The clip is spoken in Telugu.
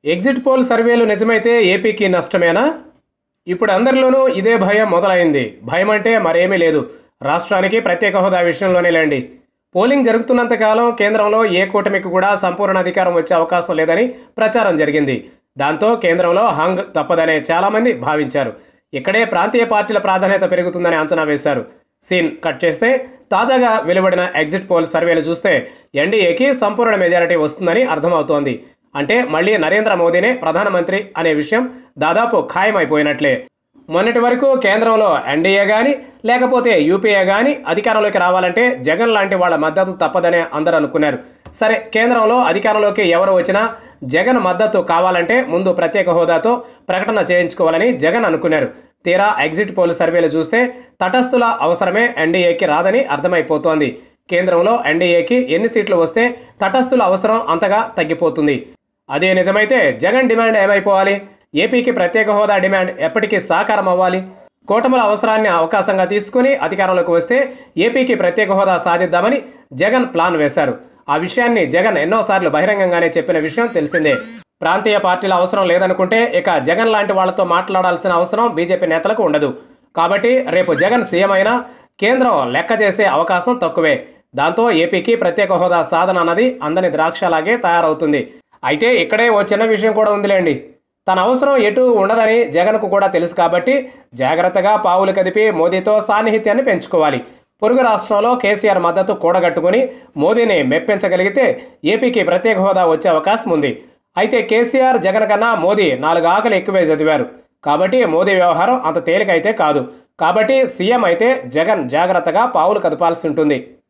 ఎగ్జిట్ పోల్ సర్వేలు నిజమైతే ఏపీకి నష్టమేనా ఇప్పుడు అందరిలోనూ ఇదే భయం మొదలైంది భయం అంటే మరేమీ లేదు రాష్ట్రానికి ప్రత్యేక హోదా విషయంలోనే లేండి పోలింగ్ జరుగుతున్నంత కాలం కేంద్రంలో ఏ కూటమికి కూడా సంపూర్ణ అధికారం వచ్చే అవకాశం లేదని ప్రచారం జరిగింది దాంతో కేంద్రంలో హంగ్ తప్పదనే చాలామంది భావించారు ఇక్కడే ప్రాంతీయ పార్టీల ప్రాధాన్యత పెరుగుతుందని అంచనా వేశారు సీన్ కట్ చేస్తే తాజాగా వెలువడిన ఎగ్జిట్ పోల్ సర్వేలు చూస్తే ఎన్డీఏకి సంపూర్ణ మెజారిటీ వస్తుందని అర్థమవుతోంది అంటే మళ్ళీ నరేంద్ర మోదీనే ప్రధానమంత్రి అనే విషయం దాదాపు ఖాయమైపోయినట్లే మొన్నటి వరకు కేంద్రంలో ఎన్డీఏ కానీ లేకపోతే యూపీఏ కానీ అధికారంలోకి రావాలంటే జగన్ లాంటి వాళ్ళ మద్దతు తప్పదనే అందరూ అనుకున్నారు సరే కేంద్రంలో అధికారంలోకి ఎవరు వచ్చినా జగన్ మద్దతు కావాలంటే ముందు ప్రత్యేక హోదాతో ప్రకటన చేయించుకోవాలని జగన్ అనుకున్నారు తీరా ఎగ్జిట్ పోల్ సర్వేలు చూస్తే తటస్థుల అవసరమే ఎన్డీఏకి రాదని అర్థమైపోతోంది కేంద్రంలో ఎన్డీఏకి ఎన్ని సీట్లు వస్తే తటస్థుల అవసరం అంతగా తగ్గిపోతుంది అదే నిజమైతే జగన్ డిమాండ్ ఏమైపోవాలి ఏపీకి ప్రత్యేక హోదా డిమాండ్ ఎప్పటికీ సాకారం అవ్వాలి కూటముల అవసరాన్ని అవకాశంగా తీసుకుని అధికారంలోకి వస్తే ఏపీకి ప్రత్యేక హోదా సాధిద్దామని జగన్ ప్లాన్ వేశారు ఆ విషయాన్ని జగన్ ఎన్నోసార్లు బహిరంగంగానే చెప్పిన విషయం తెలిసిందే ప్రాంతీయ పార్టీల అవసరం లేదనుకుంటే ఇక జగన్ లాంటి వాళ్లతో మాట్లాడాల్సిన అవసరం బీజేపీ నేతలకు ఉండదు కాబట్టి రేపు జగన్ సీఎం అయినా కేంద్రం లెక్క చేసే అవకాశం తక్కువే దాంతో ఏపీకి ప్రత్యేక హోదా సాధన అన్నది అందని ద్రాక్షలాగే తయారవుతుంది అయితే ఇక్కడే ఓ చిన్న విషయం కూడా ఉందిలేండి తన అవసరం ఎటు ఉండదని జగన్కు కూడా తెలుసు కాబట్టి జాగ్రత్తగా పావులు కదిపి మోదీతో సాన్నిహిత్యాన్ని పెంచుకోవాలి పొరుగు రాష్ట్రంలో కేసీఆర్ మద్దతు కూడగట్టుకుని మోదీని మెప్పించగలిగితే ఏపీకి ప్రత్యేక హోదా వచ్చే అవకాశం ఉంది అయితే కేసీఆర్ జగన్ కన్నా మోదీ నాలుగు ఆకలి ఎక్కువే చదివారు కాబట్టి మోదీ వ్యవహారం అంత తేలికైతే కాదు కాబట్టి సీఎం అయితే జగన్ జాగ్రత్తగా పావులు కదపాల్సి ఉంటుంది